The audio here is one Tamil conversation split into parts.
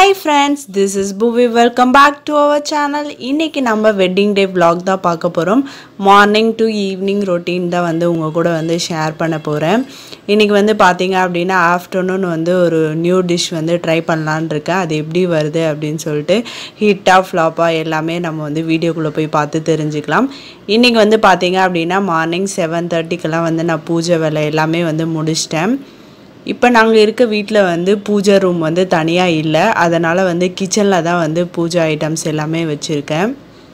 hi friends this is Bhuvi welcome back to our channel இன்றைக்கி நம்ம வெட்டிங் டே vlog தான் பார்க்க போகிறோம் மார்னிங் டு ஈவினிங் ரொட்டீன் தான் வந்து உங்கள் கூட வந்து ஷேர் பண்ண போகிறேன் இன்றைக்கி வந்து பார்த்தீங்க அப்படின்னா ஆஃப்டர்நூன் வந்து ஒரு நியூ டிஷ் வந்து ட்ரை பண்ணலான் இருக்கேன் அது எப்படி வருது அப்படின்னு சொல்லிட்டு ஹிட்டாக ஃப்ளாப்பாக எல்லாமே நம்ம வந்து வீடியோக்குள்ளே போய் பார்த்து தெரிஞ்சுக்கலாம் இன்றைக்கி வந்து பார்த்தீங்க அப்படின்னா மார்னிங் செவன் தேர்ட்டிக்கெல்லாம் வந்து நான் பூஜை வேலை எல்லாமே வந்து முடிச்சிட்டேன் இப்போ நாங்கள் இருக்க வீட்டில் வந்து பூஜை ரூம் வந்து தனியாக இல்லை அதனால் வந்து கிச்சனில் தான் வந்து பூஜை ஐட்டம்ஸ் எல்லாமே வச்சுருக்கேன்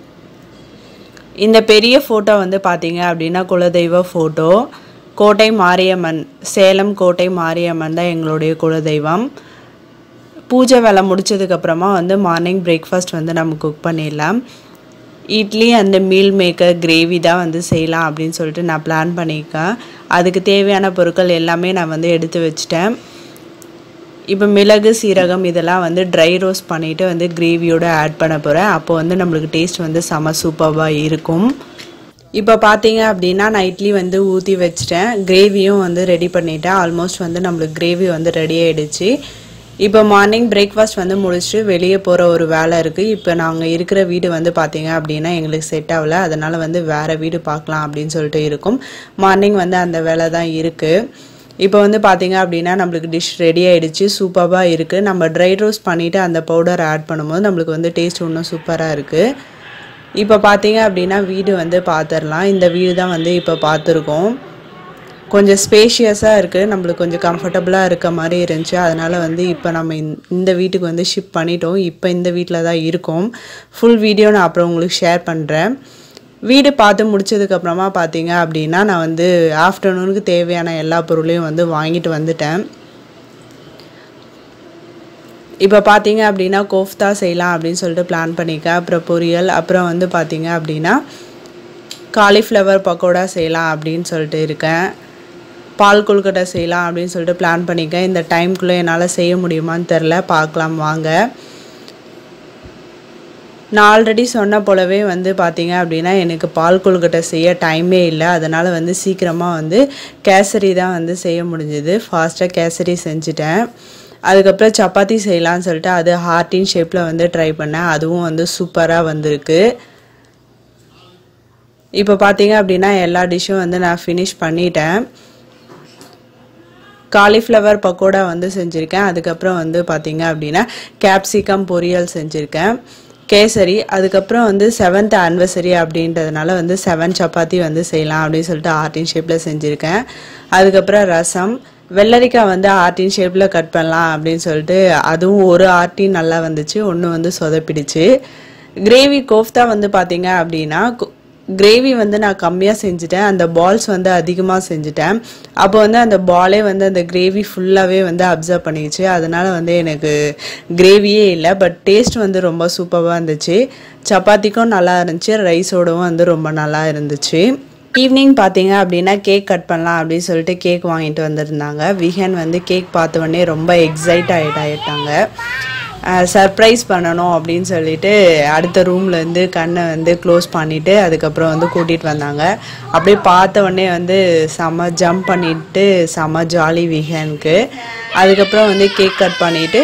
இந்த பெரிய ஃபோட்டோ வந்து பார்த்தீங்க அப்படின்னா குலதெய்வ ஃபோட்டோ கோட்டை மாரியம்மன் சேலம் கோட்டை மாரியம்மன் தான் எங்களுடைய குலதெய்வம் பூஜை வேலை முடிச்சதுக்கப்புறமா வந்து மார்னிங் பிரேக்ஃபாஸ்ட் வந்து நம்ம குக் பண்ணிடலாம் இட்லி அந்த மீல் மேக்கர் கிரேவி தான் வந்து செய்யலாம் அப்படின்னு சொல்லிட்டு நான் பிளான் பண்ணியிருக்கேன் அதுக்கு தேவையான பொருட்கள் எல்லாமே நான் வந்து எடுத்து வச்சிட்டேன் இப்போ மிளகு சீரகம் இதெல்லாம் வந்து ட்ரை ரோஸ்ட் பண்ணிவிட்டு வந்து கிரேவியோட ஆட் பண்ண போகிறேன் அப்போ வந்து நம்மளுக்கு டேஸ்ட் வந்து செம சூப்பராக இருக்கும் இப்போ பார்த்தீங்க அப்படின்னா நான் இட்லி வந்து ஊற்றி வச்சிட்டேன் கிரேவியும் வந்து ரெடி பண்ணிட்டேன் ஆல்மோஸ்ட் வந்து நம்மளுக்கு கிரேவி வந்து ரெடி ஆயிடுச்சு இப்போ மார்னிங் பிரேக்ஃபாஸ்ட் வந்து முடிச்சுட்டு வெளியே போகிற ஒரு வேலை இருக்குது இப்போ நாங்கள் இருக்கிற வீடு வந்து பார்த்தீங்க அப்படின்னா எங்களுக்கு செட் ஆகல அதனால் வந்து வேறு வீடு பார்க்கலாம் அப்படின்னு சொல்லிட்டு இருக்கும் மார்னிங் வந்து அந்த வேலை தான் இருக்குது இப்போ வந்து பார்த்தீங்க அப்படின்னா நம்மளுக்கு டிஷ் ரெடி ஆயிடுச்சு சூப்பராக இருக்குது நம்ம ட்ரை ரோஸ்ட் பண்ணிவிட்டு அந்த பவுடர் ஆட் பண்ணும்போது நம்மளுக்கு வந்து டேஸ்ட் இன்னும் சூப்பராக இருக்குது இப்போ பார்த்தீங்க அப்படின்னா வீடு வந்து பார்த்துடலாம் இந்த வீடு தான் வந்து இப்போ பார்த்துருக்கோம் கொஞ்சம் ஸ்பேஷியஸாக இருக்குது நம்மளுக்கு கொஞ்சம் கம்ஃபர்டபுளாக இருக்க மாதிரி இருந்துச்சு அதனால் வந்து இப்போ நம்ம இந்த- இந்த வீட்டுக்கு வந்து ஷிஃப்ட் பண்ணிட்டோம் இப்போ இந்த வீட்டில் தான் இருக்கோம் ஃபுல் வீடியோ நான் அப்புறம் உங்களுக்கு ஷேர் பண்ணுறேன் வீடு பார்த்து முடிச்சதுக்கப்புறமா பார்த்தீங்க அப்படின்னா நான் வந்து ஆஃப்டர்நூனுக்கு தேவையான எல்லா பொருளையும் வந்து வாங்கிட்டு வந்துட்டேன் இப்போ பார்த்தீங்க அப்படின்னா கோஃப்தா செய்யலாம் அப்படின்னு சொல்லிட்டு பிளான் பண்ணியிருக்கேன் அப்புறம் பொரியல் அப்புறம் வந்து பார்த்தீங்க அப்படின்னா காலிஃப்ளவர் பக்கோடா செய்யலாம் அப்படின்னு சொல்லிட்டு இருக்கேன் பால் கொழுக்கட்டை செய்யலாம் அப்படின்னு சொல்லிட்டு பிளான் பண்ணியிருக்கேன் இந்த டைம்குள்ளே என்னால் செய்ய முடியுமான்னு தெரில பார்க்கலாம் வாங்க நான் ஆல்ரெடி சொன்ன போலவே வந்து பார்த்தீங்க அப்படின்னா எனக்கு பால் கொழுக்கட்டை செய்ய டைமே இல்லை அதனால் வந்து சீக்கிரமாக வந்து கேசரி தான் வந்து செய்ய முடிஞ்சுது ஃபாஸ்ட்டாக கேசரி செஞ்சுட்டேன் அதுக்கப்புறம் சப்பாத்தி செய்யலாம்னு சொல்லிட்டு அது ஹார்ட்டின் ஷேப்பில் வந்து ட்ரை பண்ணேன் அதுவும் வந்து சூப்பராக வந்திருக்கு இப்போ பார்த்தீங்க அப்படின்னா எல்லா டிஷ்ஷும் வந்து நான் ஃபினிஷ் பண்ணிட்டேன் காலிஃப்ளவர் பக்கோடா வந்து செஞ்சுருக்கேன் அதுக்கப்புறம் வந்து பார்த்தீங்க அப்படின்னா கேப்சிகம் பொரியல் செஞ்சுருக்கேன் கேசரி அதுக்கப்புறம் வந்து செவன்த் ஆனிவர்சரி அப்படின்றதுனால வந்து செவன் சப்பாத்தி வந்து செய்யலாம் அப்படின்னு சொல்லிட்டு ஆர்டின் ஷேப்பில் செஞ்சுருக்கேன் அதுக்கப்புறம் ரசம் வெள்ளரிக்காய் வந்து ஆர்டின் ஷேப்பில் கட் பண்ணலாம் அப்படின்னு சொல்லிட்டு அதுவும் ஒரு ஆர்டின் நல்லா வந்துச்சு ஒன்று வந்து சொதப்பிடுச்சு கிரேவி கோஃப்தா வந்து பார்த்தீங்க அப்படின்னா கிரேவி வந்து நான் கம்மியாக செஞ்சுட்டேன் அந்த பால்ஸ் வந்து அதிகமாக செஞ்சுட்டேன் அப்போ வந்து அந்த பாலே வந்து அந்த கிரேவி ஃபுல்லாகவே வந்து அப்சர்வ் பண்ணிடுச்சு அதனால வந்து எனக்கு கிரேவியே இல்லை பட் டேஸ்ட் வந்து ரொம்ப சூப்பராக இருந்துச்சு சப்பாத்திக்கும் நல்லா இருந்துச்சு ரைஸோடவும் வந்து ரொம்ப நல்லா இருந்துச்சு ஈவினிங் பார்த்தீங்க அப்படின்னா கேக் கட் பண்ணலாம் அப்படின்னு சொல்லிட்டு கேக் வாங்கிட்டு வந்திருந்தாங்க விஹன் வந்து கேக் பார்த்த உடனே ரொம்ப எக்ஸைட் ஆகிட்டு ஆகிட்டாங்க சர்ப்ரைஸ் பண்ணணும் அப்படின்னு சொல்லிட்டு அடுத்த ரூம்லேருந்து கண்ணை வந்து க்ளோஸ் பண்ணிவிட்டு அதுக்கப்புறம் வந்து கூட்டிகிட்டு வந்தாங்க அப்படியே பார்த்த உடனே வந்து செம ஜம்ப் பண்ணிட்டு செம ஜாலி விஹனுக்கு அதுக்கப்புறம் வந்து கேக் கட் பண்ணிவிட்டு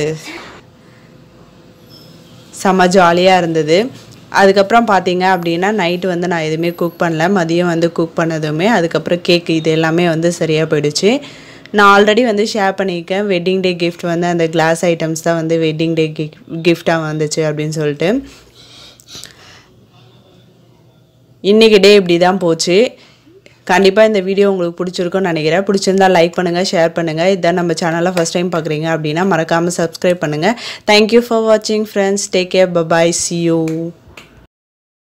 செம்ம ஜாலியாக இருந்தது அதுக்கப்புறம் பார்த்தீங்க அப்படின்னா நைட்டு வந்து நான் எதுவுமே குக் பண்ணல மதியம் வந்து குக் பண்ணதுமே அதுக்கப்புறம் கேக் இது எல்லாமே வந்து சரியாக போயிடுச்சு நான் ஆல்ரெடி வந்து ஷேர் பண்ணியிருக்கேன் வெட்டிங் டே gift வந்து அந்த கிளாஸ் ஐட்டம்ஸ் தான் வந்து வெட்டிங் டே கிஃப்டாக வந்துச்சு அப்படின்னு சொல்லிட்டு இன்றைக்கி டே இப்படி தான் போச்சு கண்டிப்பாக இந்த வீடியோ உங்களுக்கு பிடிச்சிருக்கும்னு நினைக்கிறேன் பிடிச்சிருந்தா லைக் பண்ணுங்கள் ஷேர் பண்ணுங்கள் இதான் நம்ம சேனலை ஃபஸ்ட் டைம் பார்க்குறீங்க அப்படின்னா மறக்காமல் சப்ஸ்கிரைப் பண்ணுங்கள் தேங்க்யூ ஃபார் வாட்சிங் friends take care bye bye see you